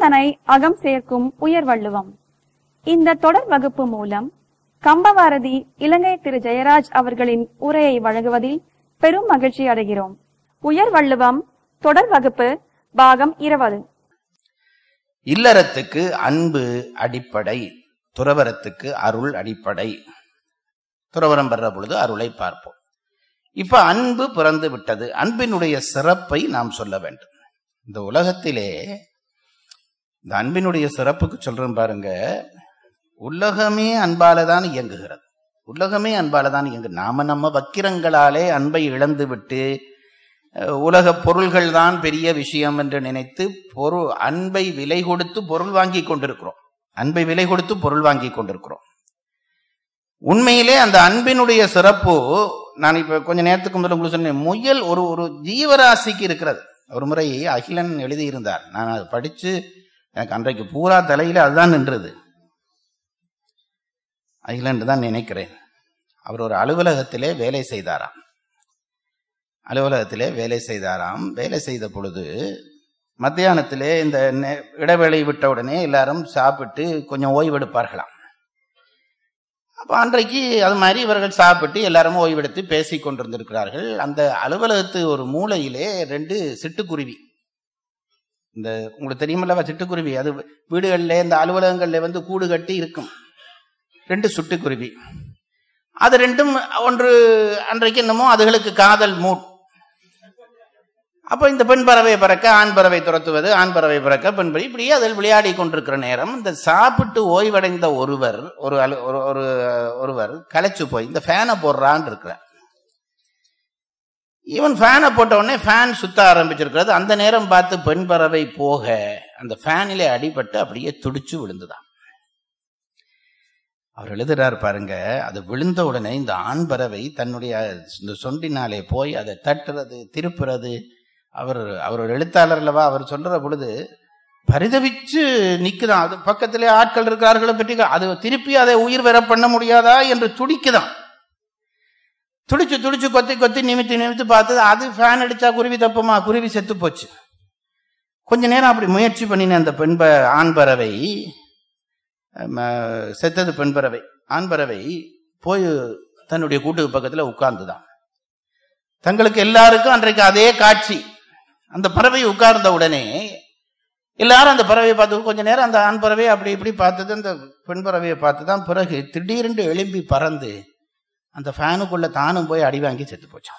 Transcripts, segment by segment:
சிந்தனை அகம் சேர்க்கும் உயர்வள்ளுவம் இந்த தொடர் வகுப்பு மூலம் கம்பவாரதி இலங்கை திரு ஜெயராஜ் அவர்களின் உரையை வழங்குவதில் பெரும் மகிழ்ச்சி அடைகிறோம் உயர்வள்ளுவம் தொடர் வகுப்பு பாகம் இருபது இல்லறத்துக்கு அன்பு அடிப்படை துறவரத்துக்கு அருள் அடிப்படை துறவரம் பெற பொழுது அருளை பார்ப்போம் இப்ப அன்பு பிறந்து விட்டது அன்பினுடைய சிறப்பை நாம் சொல்ல வேண்டும் இந்த உலகத்திலே இந்த அன்பினுடைய சிறப்புக்கு சொல்றேன் பாருங்க உலகமே அன்பால தான் இயங்குகிறது உலகமே அன்பால தான் இயங்கு நாம நம்ம வக்கிரங்களாலே அன்பை இழந்து விட்டு அஹ், உலக பொருள்கள் தான் பெரிய விஷயம் என்று நினைத்து பொருள் அன்பை விலை கொடுத்து பொருள் வாங்கி கொண்டிருக்கிறோம் அன்பை விலை கொடுத்து பொருள் வாங்கி கொண்டிருக்கிறோம் உண்மையிலே அந்த அன்பினுடைய சிறப்பு நான் இப்ப கொஞ்ச நேரத்துக்கு முதல்ல உங்களுக்கு சொன்னேன் முயல் ஒரு ஒரு ஜீவராசிக்கு இருக்கிறது ஒரு முறை அகிலன் எழுதியிருந்தார் நான் அதை படிச்சு எனக்கு அன்றைக்கு பூரா தலையில அதுதான் நின்றது அகிலன் தான் நினைக்கிறேன் அவர் ஒரு அலுவலகத்திலே வேலை செய்தாராம் அலுவலகத்திலே வேலை செய்தாராம் வேலை செய்த பொழுது மத்தியானத்திலே இந்த நே- இடைவேளை விட்ட உடனே எல்லாரும் சாப்பிட்டு கொஞ்சம் ஓய்வெடுப்பார்களாம் அப்ப அன்றைக்கு அது மாதிரி இவர்கள் சாப்பிட்டு எல்லாரும் ஓய்வெடுத்து பேசிக் கொண்டிருந்திருக்கிறார்கள் அந்த அலுவலகத்து ஒரு மூலையிலே ரெண்டு சிட்டுக்குருவி இந்த உங்களுக்கு தெரியுமல்லவா சிட்டுக்குருவி அது வீடுகளில் இந்த அலுவலகங்கள்ல வந்து கூடு கட்டி இருக்கும் ரெண்டு சுட்டுக்குருவி அது ரெண்டும் ஒன்று அன்றைக்கு என்னமோ அதுகளுக்கு காதல் மூட் அப்ப இந்த பெண் பறவை பறக்க ஆண் பறவை துரத்துவது ஆண் பறவை பறக்க பெண் பறவை இப்படியே அதில் விளையாடி கொண்டிருக்கிற நேரம் இந்த சாப்பிட்டு ஓய்வடைந்த ஒருவர் ஒரு அலு- ஒரு ஒரு ஒருவர் களைச்சு போய் இந்த ஃபேனை போடுறான்னு இருக்கிறார் இவன் ஃபேனை போட்ட உடனே ஃபேன் சுத்த ஆரம்பிச்சிருக்கிறது அந்த நேரம் பார்த்து பெண் பறவை போக அந்த ஃபேனிலே அடிபட்டு அப்படியே துடிச்சு விழுந்துதான் அவர் எழுதுறார் பாருங்க அது விழுந்த உடனே இந்த ஆண் பறவை தன்னுடைய இந்த சொண்டினாலே போய் அதை தட்டுறது திருப்புறது அவர் அவர் ஒரு எழுத்தாளர் அல்லவா அவர் சொல்ற பொழுது பரிதவிச்சு நிக்குதான் அது பக்கத்திலே ஆட்கள் இருக்கிறார்களை பற்றி அது திருப்பி அதை உயிர் பெற பண்ண முடியாதா என்று துடிக்குதான் துடிச்சு துடிச்சு கொத்தி கொத்தி நிமித்தி நிமித்து பார்த்தது அது ஃபேன் அடிச்சா குருவி தப்புமா குருவி செத்து போச்சு கொஞ்ச நேரம் அப்படி முயற்சி பண்ணின அந்த பெண் ப- ஆண் பறவை ம, செத்தது பெண் பறவை ஆண் பறவை போய் தன்னுடைய கூட்டுக்கு பக்கத்துல உட்கார்ந்துதான் தங்களுக்கு எல்லாருக்கும் அன்றைக்கு அதே காட்சி அந்த பறவை உட்கார்ந்த உடனே எல்லாரும் அந்த பறவையை பார்த்து கொஞ்ச நேரம் அந்த ஆண் பறவை அப்படி இப்படி பார்த்தது அந்த பெண் பறவையை பார்த்து தான் பிறகு திடீரென்று எழும்பி பறந்து அந்த ஃபேனுக்குள்ள தானும் போய் அடி வாங்கி செத்து போச்சான்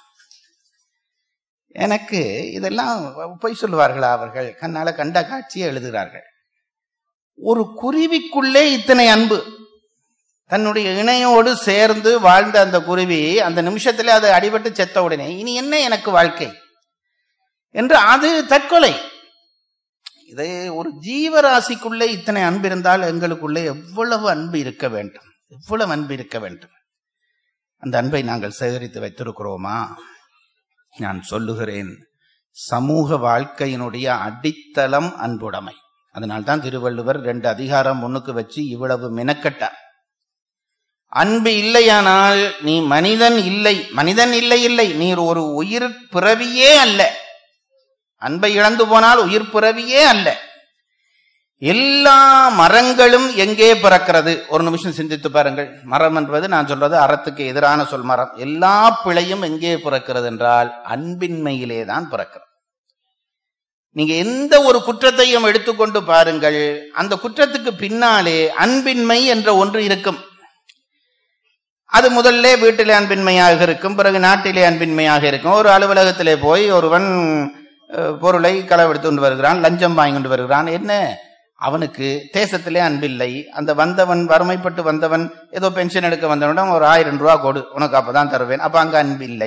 எனக்கு இதெல்லாம் பொய் சொல்லுவார்களா அவர்கள் கண்ணால கண்ட காட்சியை எழுதுகிறார்கள் ஒரு குருவிக்குள்ளே இத்தனை அன்பு தன்னுடைய இணையோடு சேர்ந்து வாழ்ந்த அந்த குருவி அந்த நிமிஷத்துல அது அடிபட்டு செத்த உடனே இனி என்ன எனக்கு வாழ்க்கை என்று அது தற்கொலை இது ஒரு ஜீவராசிக்குள்ளே இத்தனை அன்பு இருந்தால் எங்களுக்குள்ளே எவ்வளவு அன்பு இருக்க வேண்டும் எவ்வளவு அன்பு இருக்க வேண்டும் அந்த அன்பை நாங்கள் சேகரித்து வைத்திருக்கிறோமா நான் சொல்லுகிறேன் சமூக வாழ்க்கையினுடைய அடித்தளம் அன்புடைமை அதனால்தான் திருவள்ளுவர் ரெண்டு அதிகாரம் முன்னுக்கு வச்சு இவ்வளவு மெனக்கட்டார் அன்பு இல்லையானால் நீ மனிதன் இல்லை மனிதன் இல்லை இல்லை நீர் ஒரு உயிர் பிறவியே அல்ல அன்பை இழந்து போனால் உயிர் பிறவியே அல்ல எல்லா மரங்களும் எங்கே பிறக்கிறது ஒரு நிமிஷம் சிந்தித்து பாருங்கள் மரம் என்பது நான் சொல்றது அறத்துக்கு எதிரான சொல் மரம் எல்லா பிழையும் எங்கே பிறக்கிறது என்றால் அன்பின்மையிலே தான் பிறக்கிறது நீங்க எந்த ஒரு குற்றத்தையும் எடுத்துக்கொண்டு பாருங்கள் அந்த குற்றத்துக்கு பின்னாலே அன்பின்மை என்ற ஒன்று இருக்கும் அது முதல்ல வீட்டிலே அன்பின்மையாக இருக்கும் பிறகு நாட்டிலே அன்பின்மையாக இருக்கும் ஒரு அலுவலகத்திலே போய் ஒருவன் அஹ், பொருளை களவெடுத்து கொண்டு வருகிறான் லஞ்சம் வாங்கி கொண்டு வருகிறான் என்ன அவனுக்கு தேசத்திலே அன்பில்லை அந்த வந்தவன் வறுமைப்பட்டு வந்தவன் ஏதோ பென்ஷன் எடுக்க வந்தவனிடம் ஒரு ஆயிரம் ரூபா கொடு உனக்கு அப்பதான் தருவேன் அப்ப அங்க அன்பில்லை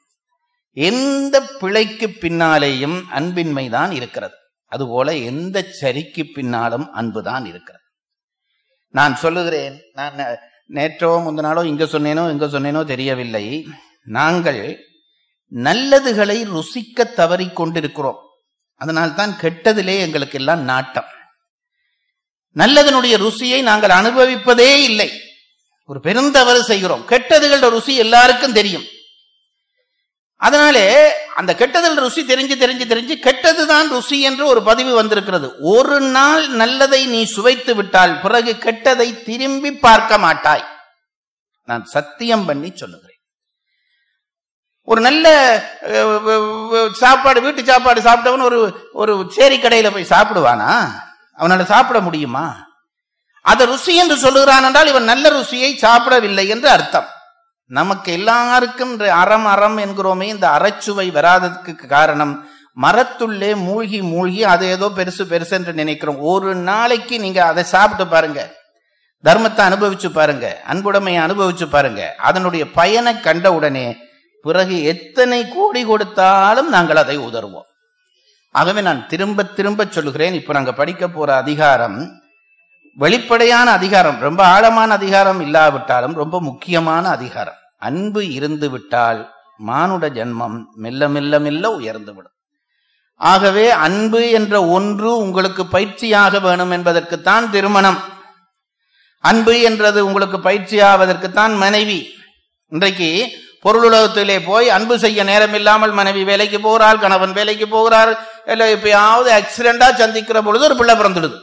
எந்த பிழைக்கு பின்னாலேயும் அன்பின்மை தான் இருக்கிறது அதுபோல எந்த சரிக்கு பின்னாலும் அன்புதான் இருக்கிறது நான் சொல்லுகிறேன் நான் நே- நேற்றோ முந்த நாளோ இங்க சொன்னேனோ இங்க சொன்னேனோ தெரியவில்லை நாங்கள் நல்லதுகளை ருசிக்க தவறிக் கொண்டிருக்கிறோம் அதனால்தான் கெட்டதிலே எங்களுக்கு எல்லாம் நாட்டம் நல்லதனுடைய ருசியை நாங்கள் அனுபவிப்பதே இல்லை ஒரு பெருந்தவறு செய்கிறோம் கெட்டதுகளோட ருசி எல்லாருக்கும் தெரியும் அதனாலே அந்த கெட்டதில் ருசி தெரிஞ்சு தெரிஞ்சு தெரிஞ்சு கெட்டதுதான் ருசி என்று ஒரு பதிவு வந்திருக்கிறது ஒரு நாள் நல்லதை நீ சுவைத்து விட்டால் பிறகு கெட்டதை திரும்பி பார்க்க மாட்டாய் நான் சத்தியம் பண்ணி சொல்லுகிறேன் ஒரு நல்ல அஹ், வ- வ- சாப்பாடு வீட்டு சாப்பாடு சாப்பிட்டவன் ஒரு ஒரு சேரி கடையில போய் சாப்பிடுவானா அவனால சாப்பிட முடியுமா அதை ருசி என்று சொல்லுகிறான் என்றால் இவன் நல்ல ருசியை சாப்பிடவில்லை என்று அர்த்தம் நமக்கு எல்லாருக்கும் இந்த அறம் அறம் என்கிறோமே இந்த அறச்சுவை வராததுக்கு காரணம் மரத்துள்ளே மூழ்கி மூழ்கி அது ஏதோ பெருசு பெருசு என்று நினைக்கிறோம் ஒரு நாளைக்கு நீங்க அதை சாப்பிட்டு பாருங்க தர்மத்தை அனுபவிச்சு பாருங்க அன்புடைமையை அனுபவிச்சு பாருங்க அதனுடைய பயனை கண்ட உடனே பிறகு எத்தனை கோடி கொடுத்தாலும் நாங்கள் அதை உதறுவோம் ஆகவே நான் திரும்ப திரும்ப சொல்லுகிறேன் இப்ப நாங்க படிக்க போற அதிகாரம் வெளிப்படையான அதிகாரம் ரொம்ப ஆழமான அதிகாரம் இல்லாவிட்டாலும் ரொம்ப முக்கியமான அதிகாரம் அன்பு இருந்து விட்டால் மானுட ஜென்மம் மெல்ல மெல்ல மெல்ல உயர்ந்து விடும் ஆகவே அன்பு என்ற ஒன்று உங்களுக்கு பயிற்சியாக வேணும் என்பதற்குத்தான் திருமணம் அன்பு என்றது உங்களுக்கு பயிற்சியாவதற்குத்தான் மனைவி இன்றைக்கு பொருளுலகத்திலே போய் அன்பு செய்ய நேரம் இல்லாமல் மனைவி வேலைக்கு போகிறாள் கணவன் வேலைக்கு போகிறார் இல்லை எப்பயாவது ஆக்சிடென்டா சந்திக்கிற பொழுது ஒரு பிள்ளை பிறந்துடுது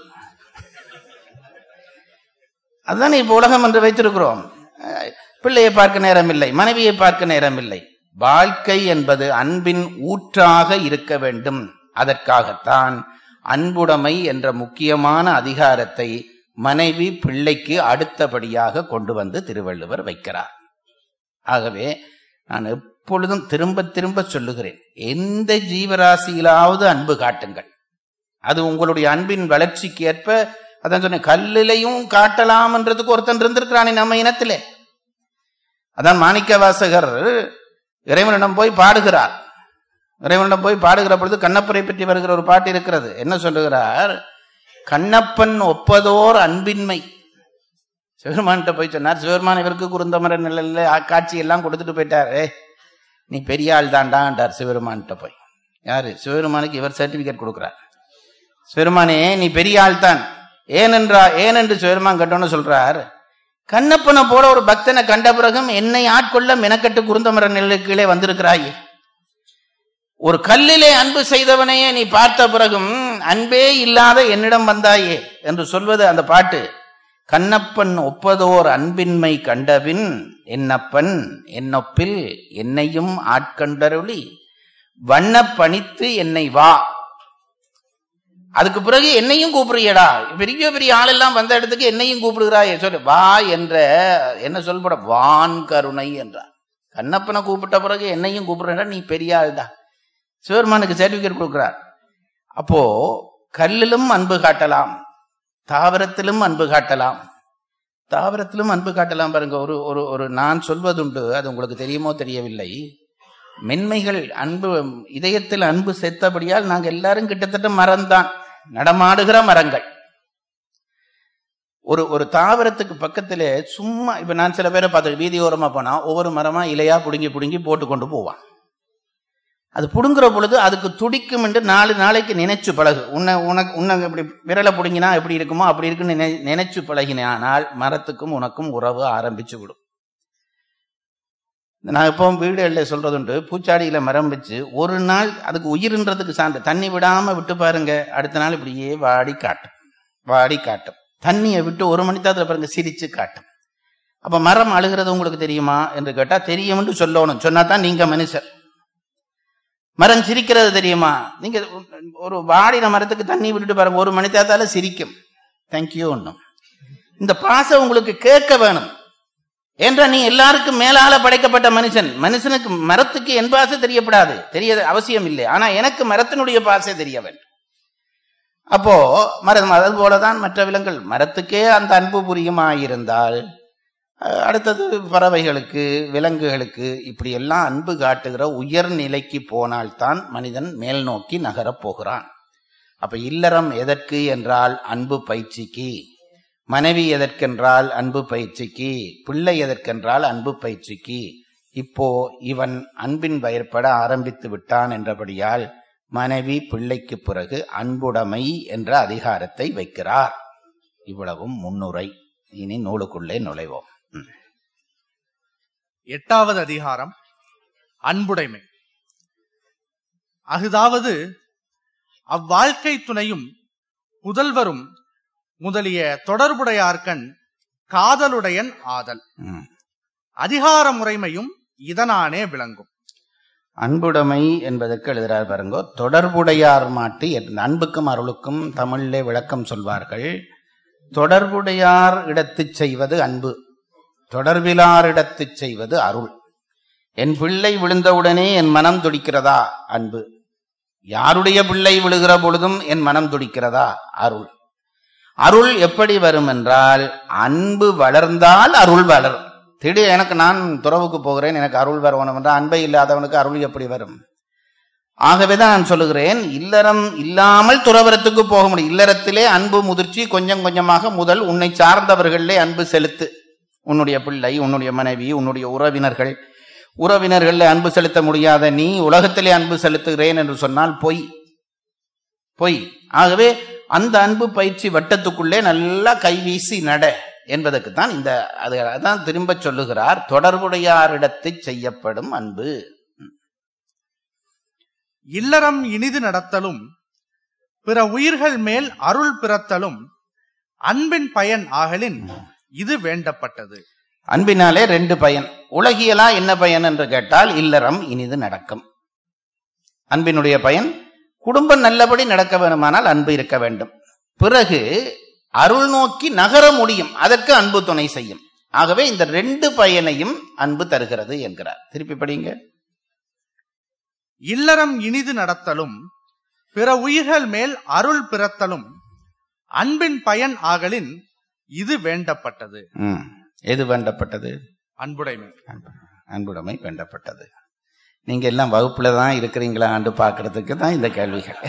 அதுதானே இப்போ உலகம் என்று வைத்திருக்கிறோம் அஹ், பிள்ளையை பார்க்க நேரம் இல்லை மனைவியை பார்க்க நேரம் இல்லை வாழ்க்கை என்பது அன்பின் ஊற்றாக இருக்க வேண்டும் அதற்காகத்தான் அன்புடைமை என்ற முக்கியமான அதிகாரத்தை மனைவி பிள்ளைக்கு அடுத்தபடியாக கொண்டு வந்து திருவள்ளுவர் வைக்கிறார் ஆகவே நான் எப்பொழுதும் திரும்ப திரும்ப சொல்லுகிறேன் எந்த ஜீவராசியிலாவது அன்பு காட்டுங்கள் அது உங்களுடைய அன்பின் வளர்ச்சிக்கு ஏற்ப அதான் சொன்னேன் கல்லிலையும் காட்டலாம் என்றதுக்கு ஒருத்தன் இருந்திருக்கிறானே நம்ம இனத்திலே அதான் மாணிக்க வாசகர் இறைவனிடம் போய் பாடுகிறார் இறைவனிடம் போய் பாடுகிற பொழுது கண்ணப்பரை பற்றி வருகிற ஒரு பாட்டு இருக்கிறது என்ன சொல்லுகிறார் கண்ணப்பன் ஒப்பதோர் அன்பின்மை சிவருமான்கிட்ட போய் சொன்னார் சிவருமான் இவருக்கு குருந்தமர நிலையில காட்சி எல்லாம் கொடுத்துட்டு போயிட்டார் "ஏய், நீ பெரிய ஆள் தாண்டான்டார் சிவருமான்கிட்ட போய் யாரு சிவருமானுக்கு இவர் சர்டிபிகேட் கொடுக்கிறார் சிவருமானே நீ பெரிய ஆள் தான் ஏனென்றா ஏனென்று சிவருமான் கட்டோன்னு சொல்றார் கண்ணப்பனை போல ஒரு பக்தனை கண்ட பிறகும் என்னை ஆட்கொள்ள மெனக்கட்டு குருந்தமர நிலைக்கு கீழே வந்திருக்கிறாயே ஒரு கல்லிலே அன்பு செய்தவனையே நீ பார்த்த பிறகும் அன்பே இல்லாத என்னிடம் வந்தாயே என்று சொல்வது அந்த பாட்டு கண்ணப்பன் ஒப்பதோர் அன்பின்மை கண்டபின் என்னப்பன் என்னொப்பில் என்னையும் ஆட்கண்டருளி வண்ண பணித்து என்னை வா அதுக்கு பிறகு என்னையும் கூப்பிடுறியடா பெரிய பெரிய ஆளெல்லாம் வந்த இடத்துக்கு என்னையும் கூப்பிடுகிறாய் சொல்லு வா என்ற என்ன சொல்பட வான் கருணை என்றார் கண்ணப்பனை கூப்பிட்ட பிறகு என்னையும் கூப்பிடுறா நீ பெரிய ஆள்டா சிவருமானுக்கு சர்டிபிகேட் கொடுக்கிறார் அப்போ கல்லிலும் அன்பு காட்டலாம் தாவரத்திலும் அன்பு காட்டலாம் தாவரத்திலும் அன்பு காட்டலாம் பாருங்க ஒரு ஒரு ஒரு நான் சொல்வதுண்டு அது உங்களுக்கு தெரியுமோ தெரியவில்லை மென்மைகள் அன்பு இதயத்தில் அன்பு செத்தபடியால் நாங்க எல்லாரும் கிட்டத்தட்ட மரம்தான் நடமாடுகிற மரங்கள் ஒரு ஒரு தாவரத்துக்கு பக்கத்துல சும்மா இப்ப நான் சில பேரை பார்த்து வீதியோரமா போனா ஒவ்வொரு மரமா இலையா புடுங்கி புடுங்கி போட்டு கொண்டு போவான் அது புடுங்குற பொழுது அதுக்கு துடிக்கும் என்று நாலு நாளைக்கு நினைச்சு பழகு உன்னை உனக்கு உன்னை இப்படி விரலை புடுங்கினா எப்படி இருக்குமோ அப்படி இருக்குன்னு நினை- நினைச்சு பழகினால் மரத்துக்கும் உனக்கும் உறவு ஆரம்பிச்சு விடும் நான் இப்போ வீடுகளில் சொல்றதுண்டு பூச்சாடியில மரம் வச்சு ஒரு நாள் அதுக்கு உயிர்ன்றதுக்கு சான்று தண்ணி விடாம விட்டு பாருங்க அடுத்த நாள் இப்படியே வாடி காட்டும் வாடி காட்டும் தண்ணியை விட்டு ஒரு மணி நேரத்துல பாருங்க சிரிச்சு காட்டும் அப்ப மரம் அழுகிறது உங்களுக்கு தெரியுமா என்று கேட்டா தெரியும்னு சொல்லணும் சொன்னா தான் நீங்க மனுஷர் மரம் சிரிக்கிறது தெரியுமா நீங்க ஒரு வாடின மரத்துக்கு தண்ணி விட்டுட்டு பாருங்க ஒரு மணி நேரத்தால சிரிக்கும் தேங்க்யூ ஒன்றும் இந்த பாசம் உங்களுக்கு கேட்க வேணும் என்ற நீ எல்லாருக்கும் மேலால படைக்கப்பட்ட மனுஷன் மனுஷனுக்கு மரத்துக்கு என் பாசை தெரியப்படாது தெரிய அவசியம் இல்லை ஆனா எனக்கு மரத்தினுடைய பாசை தெரிய வேண்டும் அப்போ மரம் அது போலதான் மற்ற விலங்குகள் மரத்துக்கே அந்த அன்பு புரியுமாயிருந்தால் அஹ், அடுத்தது பறவைகளுக்கு விலங்குகளுக்கு இப்படி எல்லாம் அன்பு காட்டுகிற உயர் நிலைக்கு போனால்தான் மனிதன் மேல் நோக்கி நகரப் போகிறான் அப்ப இல்லறம் எதற்கு என்றால் அன்பு பயிற்சிக்கு மனைவி எதற்கென்றால் அன்பு பயிற்சிக்கு பிள்ளை எதற்கென்றால் அன்பு பயிற்சிக்கு இப்போ இவன் அன்பின் வயற்பட ஆரம்பித்து விட்டான் என்றபடியால் மனைவி பிள்ளைக்கு பிறகு அன்புடைமை என்ற அதிகாரத்தை வைக்கிறார் இவ்வளவும் முன்னுரை இனி நூலுக்குள்ளே நுழைவோம் ம். எட்டாவது அதிகாரம் அன்புடைமை அஃதாவது அவ்வாழ்க்கை துணையும் புதல்வரும் முதலிய தொடர்புடையார்கண் காதலுடையன் ஆதல் ம். அதிகார முறைமையும் இதனானே விளங்கும் அன்புடைமை என்பதற்கு எழுதுறார் பாருங்கோ தொடர்புடையார் மாட்டு என் அன்புக்கும் அருளுக்கும் தமிழிலே விளக்கம் சொல்வார்கள் தொடர்புடையார் இடத்துச் செய்வது அன்பு தொடர்பிலார் இடத்துச் செய்வது அருள் என் பிள்ளை விழுந்தவுடனே என் மனம் துடிக்கிறதா அன்பு யாருடைய பிள்ளை விழுகிற பொழுதும் என் மனம் துடிக்கிறதா அருள் அருள் எப்படி வரும் என்றால் அன்பு வளர்ந்தால் அருள் வளரும் திடீர் எனக்கு நான் துறவுக்கு போகிறேன் எனக்கு அருள் வரணும் என்றால் அன்பை இல்லாதவனுக்கு அருள் எப்படி வரும் ஆகவேதான் நான் சொல்லுகிறேன் இல்லறம் இல்லாமல் துறவரத்துக்கு போக முடியும் இல்லறத்திலே அன்பு முதிர்ச்சி கொஞ்சம் கொஞ்சமாக முதல் உன்னை சார்ந்தவர்களிலே அன்பு செலுத்து உன்னுடைய பிள்ளை உன்னுடைய மனைவி உன்னுடைய உறவினர்கள் உறவினர்களில் அன்பு செலுத்த முடியாத நீ உலகத்திலே அன்பு செலுத்துகிறேன் என்று சொன்னால் பொய் பொய் ஆகவே அந்த அன்பு பயிற்சி வட்டத்துக்குள்ளே நல்லா கைவீசி நட என்பதற்குத்தான் இந்த அது அதான் திரும்ப சொல்லுகிறார் தொடர்புடையாரிடத்து செய்யப்படும் அன்பு இல்லறம் இனிது நடத்தலும் பிற உயிர்கள் மேல் அருள் பிறத்தலும் அன்பின் பயன் ஆகலின் இது வேண்டப்பட்டது அன்பினாலே ரெண்டு பயன் உலகியலா என்ன பயன் என்று கேட்டால் இல்லறம் இனிது நடக்கும் அன்பினுடைய பயன் குடும்பம் நல்லபடி நடக்க வேண்டுமானால் அன்பு இருக்க வேண்டும் பிறகு அருள் நோக்கி நகர முடியும் அதற்கு அன்பு துணை செய்யும் ஆகவே இந்த ரெண்டு பயனையும் அன்பு தருகிறது என்கிறார் திருப்பி படிங்க இல்லறம் இனிது நடத்தலும் பிற உயிர்கள் மேல் அருள் பிறத்தலும் அன்பின் பயன் ஆகலின் இது வேண்டப்பட்டது ம். எது வேண்டப்பட்டது அன்புடைமை அன்பு- அன்புடைமை வேண்டப்பட்டது நீங்க எல்லாம் வகுப்புல தான் இருக்கிறீங்களா ஆண்டு பார்க்கறதுக்கு தான் இந்த கேள்விகள்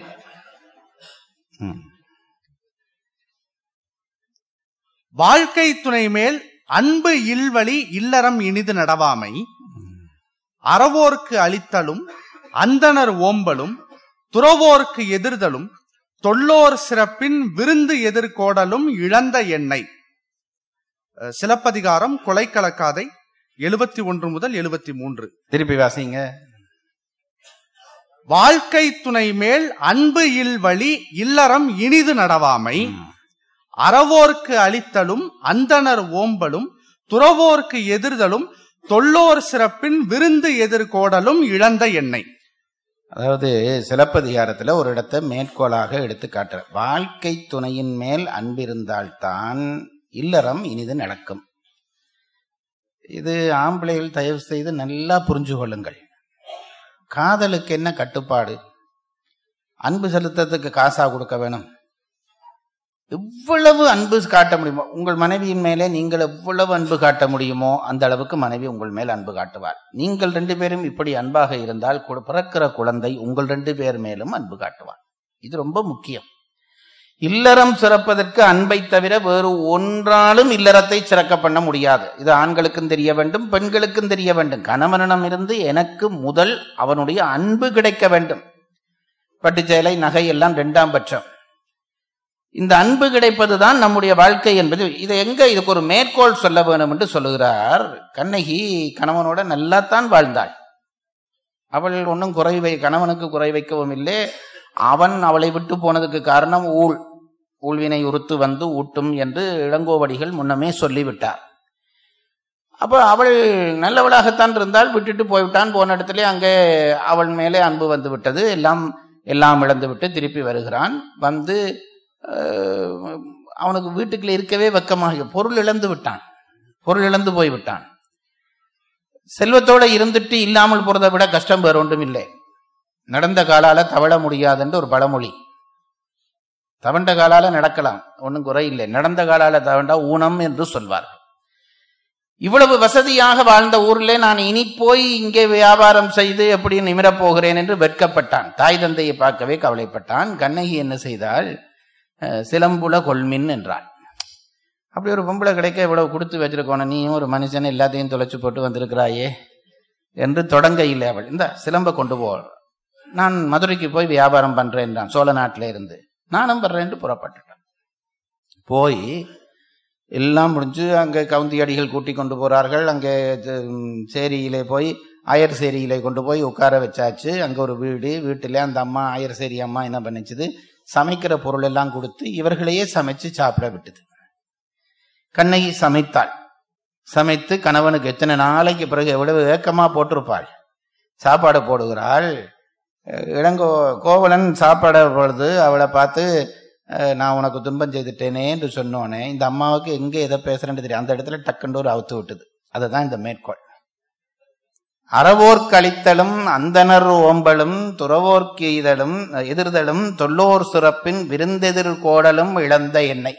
ம். வாழ்க்கை துணை மேல் அன்பு இல்வழி இல்லறம் இனிது நடவாமை அறவோர்க்கு அளித்தலும் அந்தணர் ஓம்பலும் துறவோர்க்கு எதிர்தலும் தொல்லோர் சிறப்பின் விருந்து எதிர்கோடலும் இழந்த எண்ணெய் அஹ், சிலப்பதிகாரம் கொலைக்கலக்காதை எழுபத்தி ஒன்று முதல் எழுபத்தி மூன்று திருப்பி வாசிங்க வாழ்க்கை துணை மேல் அன்பு இல் வழி இல்லறம் இனிது நடவாமை அறவோர்க்கு அளித்தலும் அந்தணர் ஓம்பலும் துறவோர்க்கு எதிர்தலும் தொல்லோர் சிறப்பின் விருந்து எதிர்கோடலும் இழந்த எண்ணெய் அதாவது சிலப்பதிகாரத்துல ஒரு இடத்தை மேற்கோளாக எடுத்து காட்டுற வாழ்க்கை துணையின் மேல் அன்பிருந்தால்தான் இல்லறம் இனிது நடக்கும் இது ஆம்பளைகள் தயவு செய்து நல்லா புரிஞ்சு கொள்ளுங்கள் காதலுக்கு என்ன கட்டுப்பாடு அன்பு செலுத்தத்துக்கு காசா கொடுக்க வேணும் எவ்வளவு அன்பு காட்ட முடியுமோ உங்கள் மனைவியின் மேலே நீங்கள் எவ்வளவு அன்பு காட்ட முடியுமோ அந்த அளவுக்கு மனைவி உங்கள் மேல் அன்பு காட்டுவார் நீங்கள் ரெண்டு பேரும் இப்படி அன்பாக இருந்தால் கு- பிறக்கிற குழந்தை உங்கள் ரெண்டு பேர் மேலும் அன்பு காட்டுவார் இது ரொம்ப முக்கியம் இல்லறம் சிறப்பதற்கு அன்பை தவிர வேறு ஒன்றாலும் இல்லறத்தை சிறக்க பண்ண முடியாது இது ஆண்களுக்கும் தெரிய வேண்டும் பெண்களுக்கும் தெரிய வேண்டும் கணவனிடம் இருந்து எனக்கு முதல் அவனுடைய அன்பு கிடைக்க வேண்டும் பட்டுச்சேலை நகை எல்லாம் ரெண்டாம் பட்சம் இந்த அன்பு கிடைப்பதுதான் நம்முடைய வாழ்க்கை என்பது இதை எங்க இதுக்கு ஒரு மேற்கோள் சொல்ல வேணும் என்று சொல்லுகிறார் கண்ணகி கணவனோட நல்லாத்தான் வாழ்ந்தாள் அவள் ஒன்றும் குறை வை கணவனுக்கு குறை வைக்கவும் இல்லை அவன் அவளை விட்டு போனதுக்கு காரணம் ஊழ் ஊழ்வினை உறுத்து வந்து ஊட்டும் என்று இளங்கோவடிகள் முன்னமே சொல்லிவிட்டார் அப்போ அவள் நல்லவளாகத்தான் இருந்தால் விட்டுட்டு போய்விட்டான் போன இடத்துல அங்கே அவள் மேலே அன்பு வந்து விட்டது எல்லாம் எல்லாம் இழந்து விட்டு திருப்பி வருகிறான் வந்து அஹ், அவனுக்கு வீட்டுக்குள்ள இருக்கவே வெக்கமாக பொருள் இழந்து விட்டான் பொருள் இழந்து போய் விட்டான் செல்வத்தோட இருந்துட்டு இல்லாமல் போறதை விட கஷ்டம் வேற ஒன்றும் இல்லை நடந்த காலால தவழ முடியாதுன்ற ஒரு பழமொழி தவண்ட காலால நடக்கலாம் ஒன்றும் குறை இல்லை நடந்த காலால தவண்டா ஊனம் என்று சொல்வார்கள் இவ்வளவு வசதியாக வாழ்ந்த ஊரிலே நான் இனி போய் இங்கே வியாபாரம் செய்து எப்படி நிமிரப் போகிறேன் என்று வெட்கப்பட்டான் தாய் தந்தையை பார்க்கவே கவலைப்பட்டான் கண்ணகி என்ன செய்தாள் அஹ், சிலம்புல கொள்மின் என்றாள் அப்படி ஒரு பொம்பளை கிடைக்க இவ்வளவு கொடுத்து வச்சிருக்கோன நீயும் ஒரு மனுஷன் எல்லாத்தையும் தொலைச்சு போட்டு வந்திருக்கிறாயே என்று தொடங்க இல்லை அவள் இந்த சிலம்ப கொண்டு போ நான் மதுரைக்கு போய் வியாபாரம் பண்றேன் நான் சோழ நாட்டில இருந்து நானும் வர்றேன்ட்டு புறப்பட்டுட்டேன் போய் எல்லாம் முடிஞ்சு அங்கே கவுந்தி அடிகள் கூட்டி கொண்டு போறார்கள் அங்கே து- சேரியிலே போய் ஆயர் சேரியில கொண்டு போய் உட்கார வச்சாச்சு அங்க ஒரு வீடு வீட்டுல அந்த அம்மா ஆயர் சேரி அம்மா என்ன பண்ணுச்சுது சமைக்கிற பொருள் எல்லாம் கொடுத்து இவர்களையே சமைச்சு சாப்பிட விட்டது கண்ணகி சமைத்தாள் சமைத்து கணவனுக்கு எத்தனை நாளைக்கு பிறகு எவ்வளவு ஏக்கமா போட்டிருப்பாள் சாப்பாடு போடுகிறாள் அஹ் இளங்கோ கோவலன் சாப்பாட பொழுது அவளை பார்த்து அஹ், நான் உனக்கு துன்பம் செய்துட்டேனே என்று சொன்னோனே இந்த அம்மாவுக்கு எங்க எதை பேசுறேன்னு தெரியும் அந்த இடத்துல டக்குண்டு ஒரு அவுத்து விட்டுது அதுதான் இந்த மேற்கோள் அறவோர்க்கு அளித்தலும் அந்தனர் ஓம்பலும் துறவோர்க்கு இதழும் எதிர்தலும் தொல்லோர் சிறப்பின் விருந்தெதிர் கோடலும் இழந்த என்னை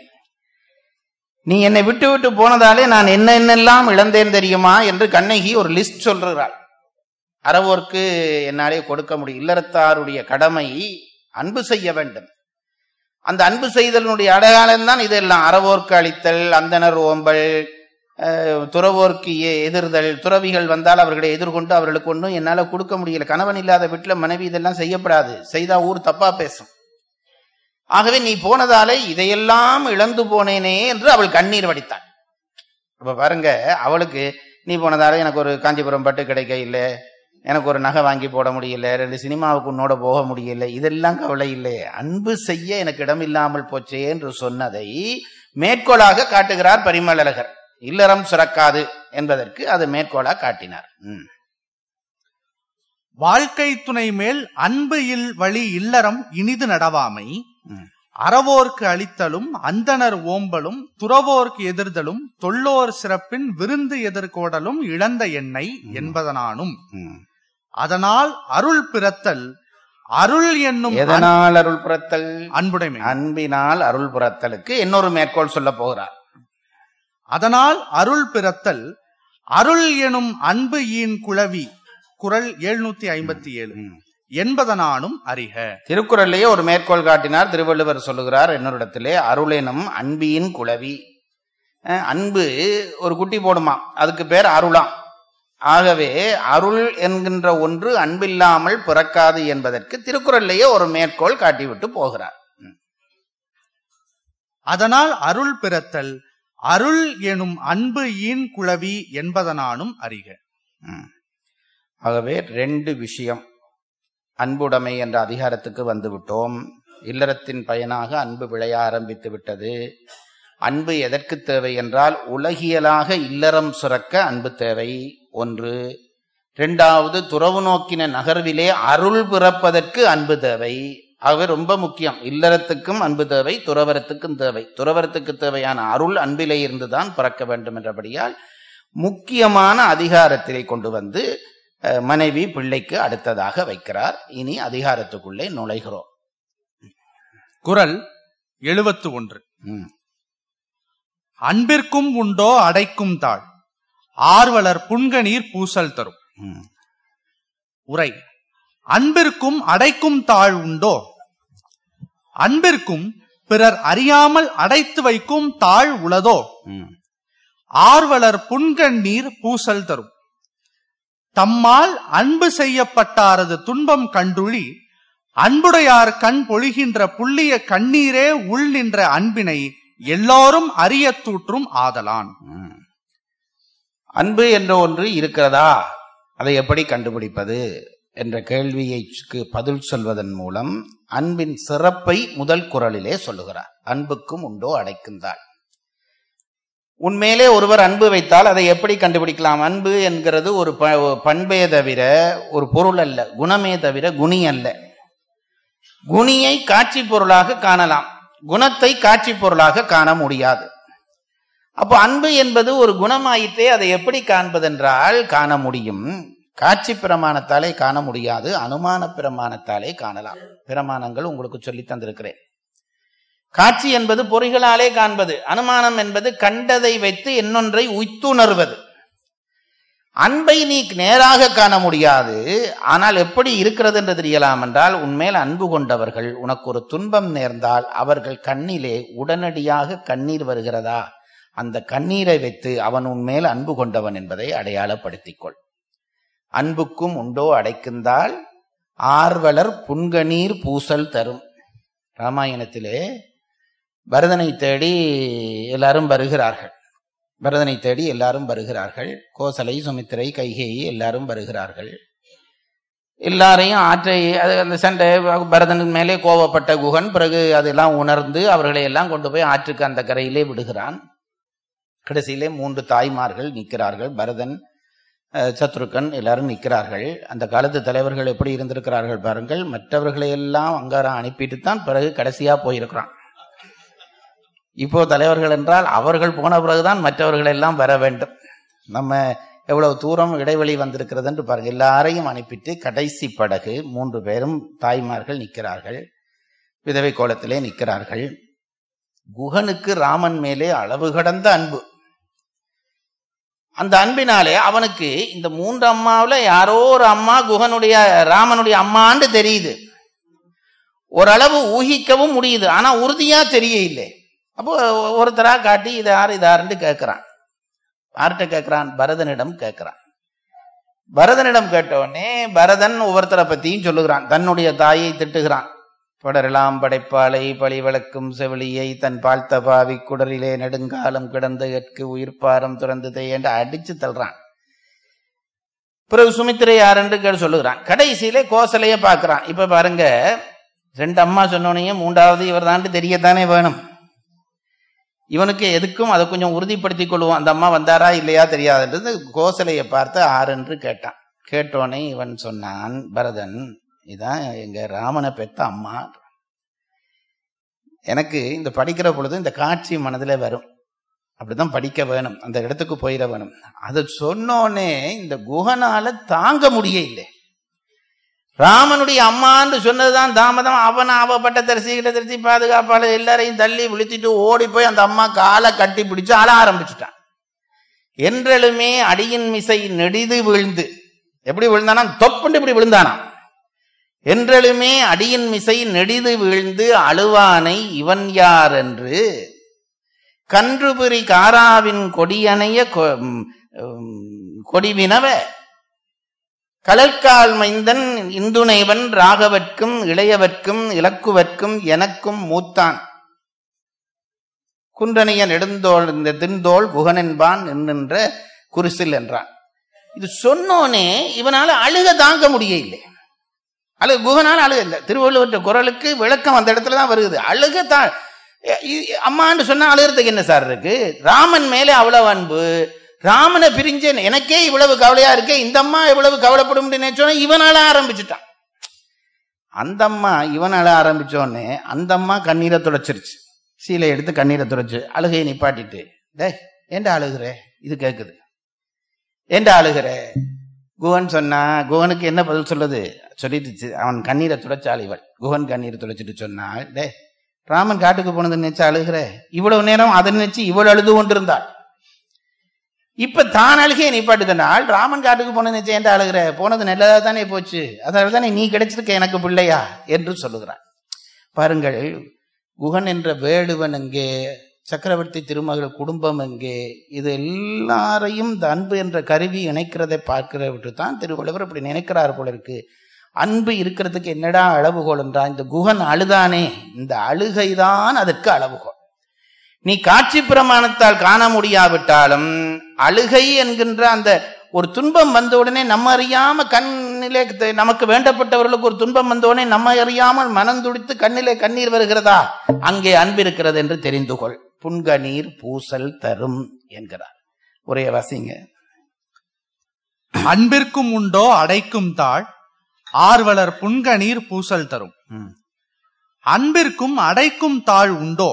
நீ என்னை விட்டு விட்டு போனதாலே நான் என்ன என்னெல்லாம் இழந்தேன் தெரியுமா என்று கண்ணகி ஒரு லிஸ்ட் சொல்றாள் அறவோர்க்கு என்னாலே கொடுக்க முடியும் இல்லறத்தாருடைய கடமை அன்பு செய்ய வேண்டும் அந்த அன்பு செய்தலினுடைய அடையாளம் தான் இதெல்லாம் அறவோர்க்கு அளித்தல் அந்தனர் ஓம்பல் அஹ், துறவோர்க்கு எ- எதிர்தல் துறவிகள் வந்தால் அவர்களை எதிர்கொண்டு அவர்களுக்கு ஒன்றும் என்னால கொடுக்க முடியல கணவன் இல்லாத வீட்டுல மனைவி இதெல்லாம் செய்யப்படாது செய்தா ஊர் தப்பா பேசும் ஆகவே நீ போனதாலே இதையெல்லாம் இழந்து போனேனே என்று அவள் கண்ணீர் வடித்தாள் இப்ப பாருங்க அவளுக்கு நீ போனதால எனக்கு ஒரு காஞ்சிபுரம் பட்டு கிடைக்க இல்லை எனக்கு ஒரு நகை வாங்கி போட முடியல ரெண்டு சினிமாவுக்கு உன்னோட போக முடியல இதெல்லாம் கவலை இல்லை அன்பு செய்ய எனக்கு இடம் இல்லாமல் போச்சே என்று சொன்னதை மேற்கோளாக காட்டுகிறார் பரிமளகர் இல்லறம் சுரக்காது என்பதற்கு அது மேற்கோளாக காட்டினார் ம். வாழ்க்கை துணை மேல் அன்பு இல் வழி இல்லறம் இனிது நடவாமை ம். அறவோர்க்கு அளித்தலும் அந்தணர் ஓம்பலும் துறவோர்க்கு எதிர்தலும் தொல்லோர் சிறப்பின் விருந்து எதிர்கோடலும் இழந்த எண்ணெய் என்பதனானும் ம். அதனால் அருள் பிறத்தல் அருள் என்னும் அன்- எதனால் அருள் புறத்தல் அன்புடைமை அன்பினால் அருள் புறத்தலுக்கு இன்னொரு மேற்கோள் சொல்ல போகிறார் அதனால் அருள் பிறத்தல் அருள் எனும் அன்பு ஈன் குழவி குரல் எழுநூத்தி ஐம்பத்தி ஏழு ம். என்பதனானும் அறிக திருக்குறள்லயே ஒரு மேற்கோள் காட்டினார் திருவள்ளுவர் சொல்லுகிறார் இன்னொரு இடத்திலே அருளெனும் அன்பியின் குளவி அஹ் அன்பு ஒரு குட்டி போடுமா அதுக்கு பேர் அருளாம் ஆகவே அருள் என்கின்ற ஒன்று அன்பில்லாமல் பிறக்காது என்பதற்கு திருக்குறள்லயே ஒரு மேற்கோள் காட்டிவிட்டு போகிறார் அதனால் அருள் பிறத்தல் அருள் எனும் அன்பு ஈன் குழவி என்பதனானும் அறிக ம். ஆகவே ரெண்டு விஷயம் அன்புடைமை என்ற அதிகாரத்துக்கு வந்து விட்டோம் இல்லறத்தின் பயனாக அன்பு விளைய ஆரம்பித்து விட்டது அன்பு எதற்கு தேவை என்றால் உலகியலாக இல்லறம் சுரக்க அன்பு தேவை ஒன்று இரண்டாவது துறவு நோக்கின நகர்விலே அருள் பிறப்பதற்கு அன்பு தேவை ஆகவே ரொம்ப முக்கியம் இல்லறத்துக்கும் அன்பு தேவை துறவரத்துக்கும் தேவை துறவரத்துக்கு தேவையான அருள் அன்பிலே இருந்துதான் பிறக்க வேண்டும் என்றபடியால் முக்கியமான அதிகாரத்திலே கொண்டு வந்து அஹ், மனைவி பிள்ளைக்கு அடுத்ததாக வைக்கிறார் இனி அதிகாரத்துக்குள்ளே நுழைகிறோம் குரல் எழுபத்து ஒன்று ம். அன்பிற்கும் உண்டோ அடைக்கும் தாழ் ஆர்வலர் புன்கநீர் பூசல் தரும் ம். உரை அன்பிற்கும் அடைக்கும் தாழ் உண்டோ அன்பிற்கும் பிறர் அறியாமல் அடைத்து வைக்கும் தாழ் உளதோ ம். ஆர்வலர் புன்கண்ணீர் பூசல் தரும் தம்மால் அன்பு செய்யப்பட்டாரது துன்பம் கண்டுழி அன்புடையார் கண் பொழிகின்ற புள்ளிய கண்ணீரே உள் நின்ற அன்பினை எல்லாரும் அறியத் தூற்றும் ஆதலான் ம். அன்பு என்ற ஒன்று இருக்கிறதா அதை எப்படி கண்டுபிடிப்பது என்ற கேள்வியைக்கு பதில் சொல்வதன் மூலம் அன்பின் சிறப்பை முதல் குரலிலே சொல்லுகிறார் அன்புக்கும் உண்டோ அடைக்குந்தாள் உண்மையிலே ஒருவர் அன்பு வைத்தால் அதை எப்படி கண்டுபிடிக்கலாம் அன்பு என்கிறது ஒரு ப- பண்பே தவிர ஒரு பொருள் அல்ல குணமே தவிர குணி அல்ல குணியை காட்சி பொருளாக காணலாம் குணத்தை காட்சி பொருளாக காண முடியாது அப்போ அன்பு என்பது ஒரு குணமாயிற்றே அதை எப்படி காண்பதென்றால் காண முடியும் காட்சி பிரமாணத்தாலே காண முடியாது அனுமான பிரமாணத்தாலே காணலாம் பிரமாணங்கள் உங்களுக்கு சொல்லி தந்திருக்கிறேன் காட்சி என்பது பொறிகளாலே காண்பது அனுமானம் என்பது கண்டதை வைத்து இன்னொன்றை உய்த்துணர்வது அன்பை நீ நேராக காண முடியாது ஆனால் எப்படி இருக்கிறது என்று தெரியலாம் என்றால் உன்மேல் அன்பு கொண்டவர்கள் உனக்கு ஒரு துன்பம் நேர்ந்தால் அவர்கள் கண்ணிலே உடனடியாக கண்ணீர் வருகிறதா அந்த கண்ணீரை வைத்து அவன் உன்மேல் அன்பு கொண்டவன் என்பதை அடையாளப்படுத்திக் கொள் அன்புக்கும் உண்டோ அடைக்குந்தால் ஆர்வலர் புன்கணீர் பூசல் தரும் ராமாயணத்திலே பரதனை தேடி எல்லாரும் வருகிறார்கள் பரதனை தேடி எல்லாரும் வருகிறார்கள் கோசலை சுமித்திரை கைகேயி எல்லாரும் வருகிறார்கள் எல்லாரையும் ஆற்றை அது அந்த சண்டை பரதனின் மேலே கோபப்பட்ட குகன் பிறகு அதெல்லாம் உணர்ந்து அவர்களை எல்லாம் கொண்டு போய் ஆற்றுக்கு அந்த கரையிலே விடுகிறான் கடைசியிலே மூன்று தாய்மார்கள் நிற்கிறார்கள் பரதன் அஹ், சத்ருக்கன் எல்லாரும் நிற்கிறார்கள் அந்த காலத்து தலைவர்கள் எப்படி இருந்திருக்கிறார்கள் பாருங்கள் மற்றவர்களை எல்லாம் அங்காரம் அனுப்பிட்டு தான் பிறகு கடைசியா போயிருக்கிறான் இப்போ தலைவர்கள் என்றால் அவர்கள் போன பிறகுதான் மற்றவர்கள் எல்லாம் வர வேண்டும் நம்ம எவ்வளவு தூரம் இடைவெளி வந்திருக்கிறது என்று பாருங்க எல்லாரையும் அனுப்பிட்டு கடைசி படகு மூன்று பேரும் தாய்மார்கள் நிற்கிறார்கள் விதவை கோலத்திலே நிற்கிறார்கள் குகனுக்கு ராமன் மேலே அளவு கடந்த அன்பு அந்த அன்பினாலே அவனுக்கு இந்த மூன்று அம்மாவுல யாரோ ஒரு அம்மா குகனுடைய ராமனுடைய அம்மான்னு தெரியுது ஓரளவு ஊகிக்கவும் முடியுது ஆனா உறுதியா தெரிய இல்லை அப்போ ஒருத்தரா காட்டி இது யார் இது யாருன்னு கேட்கிறான் யார்கிட்ட கேட்கிறான் பரதனிடம் கேட்கிறான் பரதனிடம் கேட்டவுடனே பரதன் ஒவ்வொருத்தரை பத்தியும் சொல்லுகிறான் தன்னுடைய தாயை திட்டுகிறான் படரெல்லாம் படைப்பாளை பழி விளக்கும் செவிலியை தன் பாழ்த்த பாவி குடரிலே நெடுங்காலம் கிடந்த எற்கு உயிர்ப்பாரம் துறந்ததை என்று அடிச்சு தள்ளுறான் பிறகு சுமித்திரை யாருன்னு கேட்டு சொல்லுகிறான் கடைசியிலே கோசலைய பார்க்கறான் இப்ப பாருங்க ரெண்டு அம்மா சொன்னோனையும் மூன்றாவது இவர் தாண்டு தெரியத்தானே வேணும் இவனுக்கு எதுக்கும் அதை கொஞ்சம் உறுதிப்படுத்திக் கொள்வோம் அந்த அம்மா வந்தாரா இல்லையா தெரியாதுன்றது கோசலையை பார்த்து ஆறுன்று கேட்டான் கேட்டோனே இவன் சொன்னான் பரதன் இதான் எங்க ராமனை பெத்த அம்மா எனக்கு இந்த படிக்கிற பொழுது இந்த காட்சி மனதில் வரும் அப்படிதான் படிக்க வேணும் அந்த இடத்துக்கு போயிட வேணும் அதை சொன்னோனே இந்த குகனால தாங்க முடிய இல்லை ராமனுடைய அம்மான்னு சொன்னதுதான் தாமதம் அவன் அவப்பட்ட தரிசி கிட்ட தரிசி பாதுகாப்பாளர் எல்லாரையும் தள்ளி விழித்திட்டு ஓடி போய் அந்த அம்மா காலை கட்டி பிடிச்சு அழ ஆரம்பிச்சுட்டான் என்றெழுமே அடியின் மிசை நெடிது விழுந்து எப்படி விழுந்தானா தொப்புண்டு இப்படி விழுந்தானா என்றெழுமே அடியின் மிசை நெடிது வீழ்ந்து அழுவானை இவன் யார் என்று கன்றுபுரி காராவின் கொடியணைய கொ- ம், ம், கொடிவினவ கலற்கால் மைந்தன் இந்துணைவன் ராகவர்க்கும் இளையவர்க்கும் இலக்குவர்க்கும் எனக்கும் மூத்தான் குன்றனைய நெடுந்தோள் இந்த தின்தோள் குகனென்பான் நின்ற குரிசில் என்றான் இது சொன்னோனே இவனால அழுக தாங்க முடியவில்லை அழுக குகனால அழுக இந்த திருவள்ளுவர் குரலுக்கு விளக்கம் அந்த இடத்துல தான் வருது அழுக தான் அம்மான்னு சொன்னா அழுகிறதுக்கு என்ன சார் இருக்கு ராமன் மேலே அவ்வளவு அன்பு ராமனை பிரிஞ்ச எனக்கே இவ்வளவு கவலையா இருக்கே இந்த அம்மா இவ்வளவு கவலைப்படும் நினைச்சோன்னே இவனால ஆரம்பிச்சுட்டான் அந்த அம்மா இவனால ஆரம்பிச்சோடனே அந்த அம்மா கண்ணீரை துடைச்சிருச்சு சீலை எடுத்து கண்ணீரை துடைச்சு அழுகையை நிப்பாட்டிட்டு டேய் ஏன்டா அழுகுற இது கேக்குது ஏன்டா அழுகுற குகன் சொன்னா குகனுக்கு என்ன பதில் சொல்லுது சொல்லிட்டு அவன் கண்ணீரை துடைச்சாள் இவள் குகன் கண்ணீரை துடைச்சிட்டு சொன்னாள் டே ராமன் காட்டுக்கு போனது நினைச்சு அழுகிற இவ்வளவு நேரம் அதை நினைச்சு இவள் அழுது கொண்டிருந்தாள் இப்ப தான் அழுகையை நிப்பாட்டுதனால் ராமன் காட்டுக்கு போனது நினைச்சு ஏன்டா அழுகிற போனது நல்லதா தானே போச்சு அதனால தானே நீ கிடைச்சிருக்க எனக்கு பிள்ளையா என்று சொல்லுகிறான் பாருங்கள் குகன் என்ற வேடுவன் எங்கே சக்கரவர்த்தி திருமகள் குடும்பம் எங்கே இது எல்லாரையும் இந்த அன்பு என்ற கருவி இணைக்கிறதை பார்க்கிற விட்டு தான் திருவள்ளுவர் அப்படி நினைக்கிறார் போல இருக்கு அன்பு இருக்கிறதுக்கு என்னடா அளவுகோல் என்றா இந்த குகன் அழுதானே இந்த அழுகைதான் அதற்கு அளவுகோல் நீ காட்சி பிரமாணத்தால் காண முடியாவிட்டாலும் அழுகை என்கின்ற அந்த ஒரு துன்பம் வந்த உடனே நம்ம அறியாம கண்ணிலே த- நமக்கு வேண்டப்பட்டவர்களுக்கு ஒரு துன்பம் வந்த உடனே நம்ம அறியாமல் மனம் துடித்து கண்ணிலே கண்ணீர் வருகிறதா அங்கே அன்பு இருக்கிறது என்று தெரிந்து கொள் புன்கணீர் பூசல் தரும் என்கிறார் ஒரே வாசிங்க அன்பிற்கும் உண்டோ அடைக்கும் தாழ் ஆர்வலர் புன்கணீர் பூசல் தரும் ம். அன்பிற்கும் அடைக்கும் தாழ் உண்டோ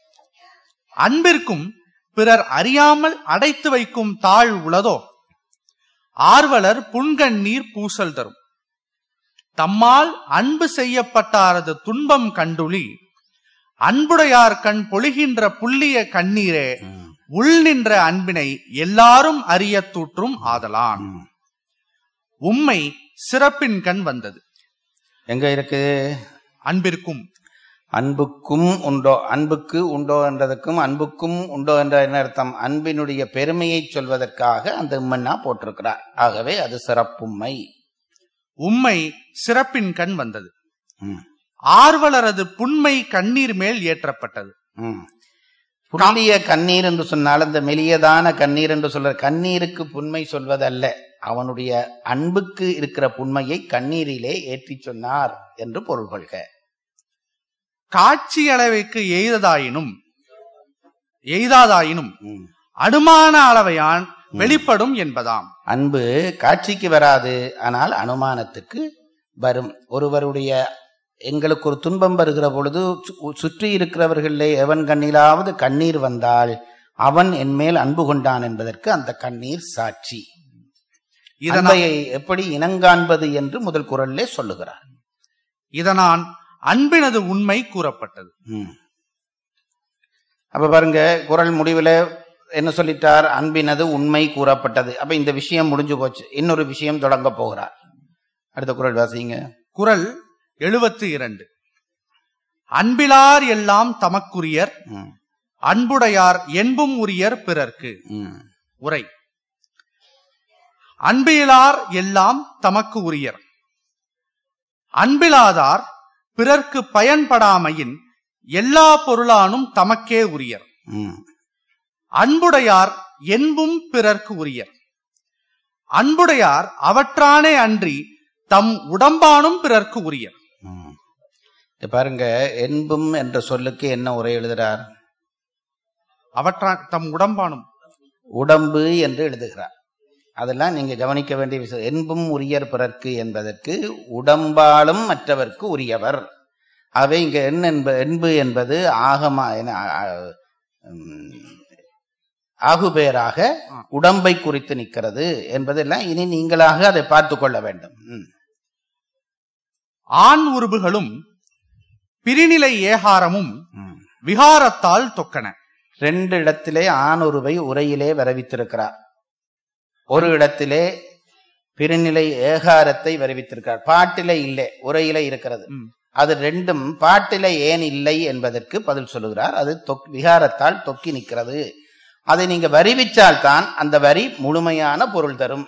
அன்பிற்கும் பிறர் அறியாமல் அடைத்து வைக்கும் தாழ் உளதோ ஆர்வலர் புன்கண்ணீர் பூசல் தரும் தம்மால் அன்பு செய்யப்பட்டாரது துன்பம் கண்டுளி அன்புடையார் கண் பொழிகின்ற புள்ளிய கண்ணீரே ம். உள் நின்ற அன்பினை எல்லாரும் அறியத் தூற்றும் ஆதலான் ம். உம்மை சிறப்பின் கண் வந்தது எங்க இருக்கு அன்பிற்கும் அன்புக்கும் உண்டோ அன்புக்கு உண்டோ என்றதுக்கும் அன்புக்கும் உண்டோ என்ற என்ன அர்த்தம் அன்பினுடைய பெருமையை சொல்வதற்காக அந்த உம்மன்னா போட்டிருக்கிறார் ஆகவே அது சிறப்புமை உம்மை சிறப்பின் கண் வந்தது ம், ஆர்வலரது புண்மை கண்ணீர் மேல் ஏற்றப்பட்டது ம். புண்ணிய கண்ணீர் என்று சொன்னால் அந்த மெலியதான கண்ணீர் என்று சொல்ற கண்ணீருக்கு புண்மை சொல்வதல்ல அவனுடைய அன்புக்கு இருக்கிற புண்மையை கண்ணீரிலே ஏற்றி சொன்னார் என்று பொருள் கொள்க காட்சி அளவைக்கு எய்ததாயினும் எய்தாதாயினும் ம். அனுமான அளவையான் வெளிப்படும் என்பதாம் அன்பு காட்சிக்கு வராது ஆனால் அனுமானத்துக்கு வரும் ஒருவருடைய எங்களுக்கு ஒரு துன்பம் வருகிற பொழுது சு- சுற்றி இருக்கிறவர்களே எவன் கண்ணிலாவது கண்ணீர் வந்தால் அவன் என்மேல் அன்பு கொண்டான் என்பதற்கு அந்த கண்ணீர் சாட்சி இதனால் அன்பையை எப்படி இனங்காண்பது என்று முதல் குரல்லே சொல்லுகிறார் இதனால் அன்பினது உண்மை கூறப்பட்டது ம். அப்ப பாருங்க குரல் முடிவுல என்ன சொல்லிட்டார் அன்பினது உண்மை கூறப்பட்டது அப்ப இந்த விஷயம் முடிஞ்சு போச்சு இன்னொரு விஷயம் தொடங்க போகிறார் அடுத்த குரல் வாசிங்க குரல் எழுபத்து இரண்டு அன்பிலார் எல்லாம் தமக்குரியர் ம், அன்புடையார் என்பும் உரியர் பிறர்க்கு ம், உரை அன்பிலார் எல்லாம் தமக்கு உரியர் அன்பிலாதார் பிறர்க்கு பயன்படாமையின் எல்லா பொருளானும் தமக்கே உரியர் ம். அன்புடையார் என்பும் பிறர்க்கு உரியர் அன்புடையார் அவற்றானே அன்றி தம் உடம்பானும் பிறர்க்கு உரியர் ம். இங்க பாருங்க என்பும் என்ற சொல்லுக்கு என்ன உரை எழுதுகிறார் அவற்றா தம் உடம்பானும் உடம்பு என்று எழுதுகிறார் அதெல்லாம் நீங்க கவனிக்க வேண்டிய விஷயம் என்பும் உரியர் பிறர்க்கு என்பதற்கு உடம்பாலும் மற்றவர்க்கு உரியவர் அவை இங்க எண் என்ப என்பு என்பது ஆகமா என, ஆ, ம், ஆகுபேராக உடம்பை குறித்து நிற்கிறது என்பதெல்லாம் இனி நீங்களாக அதை பார்த்து கொள்ள வேண்டும் ம். ஆண் உருபுகளும் பிரிநிலை ஏகாரமும் ம். விகாரத்தால் தொக்கன ரெண்டு இடத்திலே ஆணுருவை உரையிலே வரவித்திருக்கிறார் ஒரு இடத்திலே பிறநிலை ஏகாரத்தை வரவித்திருக்கிறார் பாட்டிலே இல்லை உரையிலே இருக்கிறது ம். அது ரெண்டும் பாட்டிலே ஏன் இல்லை என்பதற்கு பதில் சொல்லுகிறார் அது தொக் விகாரத்தால் தொக்கி நிற்கிறது அதை நீங்க வருவிச்சால் தான் அந்த வரி முழுமையான பொருள் தரும்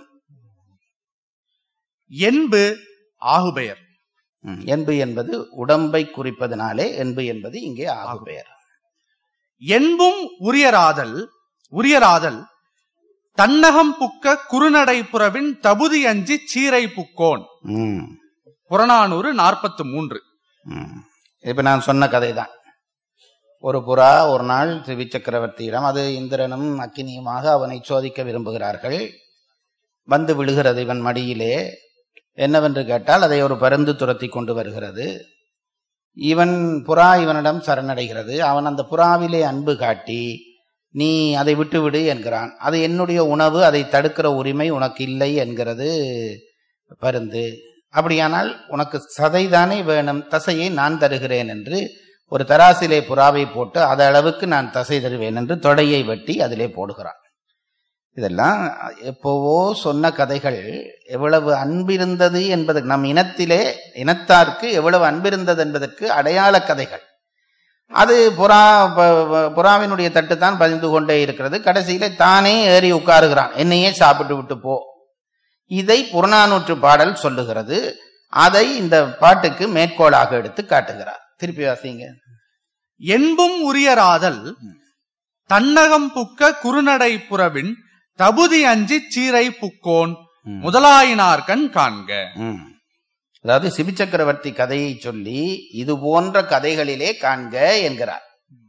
என்பு ஆகுபெயர் ம். என்பு என்பது உடம்பை குறிப்பதனாலே என்பு என்பது இங்கே ஆகுபெயர் என்பும் உரியராதல் உரியராதல் தன்னகம் புக்க குறுநடை புறவின் தபுதி அஞ்சி சீரை புக்கோன் ம். புறநானூறு நாற்பத்து மூன்று ம். இப்ப நான் சொன்ன கதை தான் ஒரு புறா ஒரு நாள் திவி சக்கரவர்த்தியிடம் அது இந்திரனும் அக்கினியுமாக அவனை சோதிக்க விரும்புகிறார்கள் வந்து விழுகிறது இவன் மடியிலே என்னவென்று கேட்டால் அதை ஒரு பருந்து துரத்தி கொண்டு வருகிறது இவன் புறா இவனிடம் சரணடைகிறது அவன் அந்த புறாவிலே அன்பு காட்டி நீ அதை விட்டு விடு என்கிறான் அது என்னுடைய உணவு அதை தடுக்கிற உரிமை உனக்கு இல்லை என்கிறது பருந்து அப்படியானால் உனக்கு சதைதானே வேணும் தசையை நான் தருகிறேன் என்று ஒரு தராசிலே புறாவை போட்டு அது அளவுக்கு நான் தசை தருவேன் என்று தொடையை வெட்டி அதிலே போடுகிறான் இதெல்லாம் எப்போவோ சொன்ன கதைகள் எவ்வளவு அன்பிருந்தது என்பதற்கு நம் இனத்திலே இனத்தார்க்கு எவ்வளவு அன்பிருந்தது என்பதற்கு அடையாள கதைகள் அது புறா ப- ப- புறாவினுடைய தட்டு தான் பதிந்து கொண்டே இருக்கிறது கடைசியில தானே ஏறி உட்காருகிறான் என்னையே சாப்பிட்டு விட்டு போ இதை புறநானூற்று பாடல் சொல்லுகிறது அதை இந்த பாட்டுக்கு மேற்கோளாக எடுத்து காட்டுகிறார் திருப்பி வாசிங்க என்பும் உரியராதல் தன்னகம் புக்க குறுநடை புறவின் தபுதி அஞ்சி சீரை புக்கோன் ம். முதலாயினார்கண் காண்க ம். அதாவது சிபிச்சக்கரவர்த்தி கதையை சொல்லி இது போன்ற கதைகளிலே காண்க என்கிறார்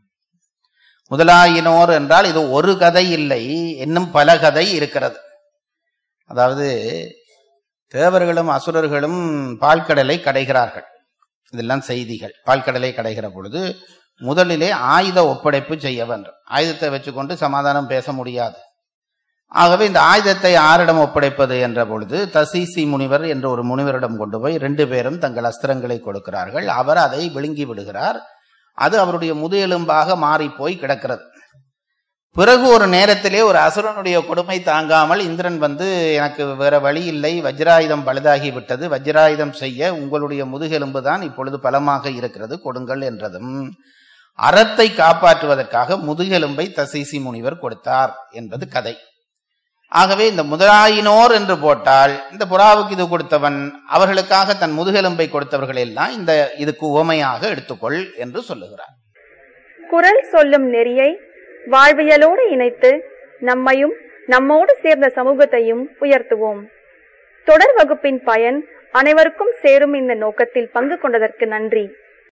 முதலாயினோர் என்றால் இது ஒரு கதை இல்லை இன்னும் பல கதை இருக்கிறது அதாவது தேவர்களும் அசுரர்களும் பால்கடலை கடைகிறார்கள் இதெல்லாம் செய்திகள் பால்கடலை கடைகிற பொழுது முதலிலே ஆயுத ஒப்படைப்பு செய்ய வேண்டும் ஆயுதத்தை வச்சுக்கொண்டு சமாதானம் பேச முடியாது ஆகவே இந்த ஆயுதத்தை ஆரிடம் ஒப்படைப்பது என்ற பொழுது தசீசி முனிவர் என்ற ஒரு முனிவரிடம் கொண்டு போய் ரெண்டு பேரும் தங்கள் அஸ்திரங்களை கொடுக்கிறார்கள் அவர் அதை விழுங்கி விடுகிறார் அது அவருடைய முதுகெலும்பாக மாறி போய் கிடக்கிறது பிறகு ஒரு நேரத்திலே ஒரு அசுரனுடைய கொடுமை தாங்காமல் இந்திரன் வந்து எனக்கு வேற வழி இல்லை வஜ்ராயுதம் பழுதாகி விட்டது வஜ்ராயுதம் செய்ய உங்களுடைய முதுகெலும்பு தான் இப்பொழுது பலமாக இருக்கிறது கொடுங்கள் என்றதும் அறத்தை காப்பாற்றுவதற்காக முதுகெலும்பை தசீசி முனிவர் கொடுத்தார் என்பது கதை ஆகவே இந்த முதலாயினோர் என்று போட்டால் இந்த புறாவுக்கு இது கொடுத்தவன் அவர்களுக்காக தன் முதுகெலும்பை கொடுத்தவர்கள் எல்லாம் இந்த இதுக்கு உவமையாக எடுத்துக்கொள் என்று சொல்லுகிறார் குரல் சொல்லும் நெறியை வாழ்வியலோடு இணைத்து நம்மையும் நம்மோடு சேர்ந்த சமூகத்தையும் உயர்த்துவோம் தொடர் வகுப்பின் பயன் அனைவருக்கும் சேரும் இந்த நோக்கத்தில் பங்கு கொண்டதற்கு நன்றி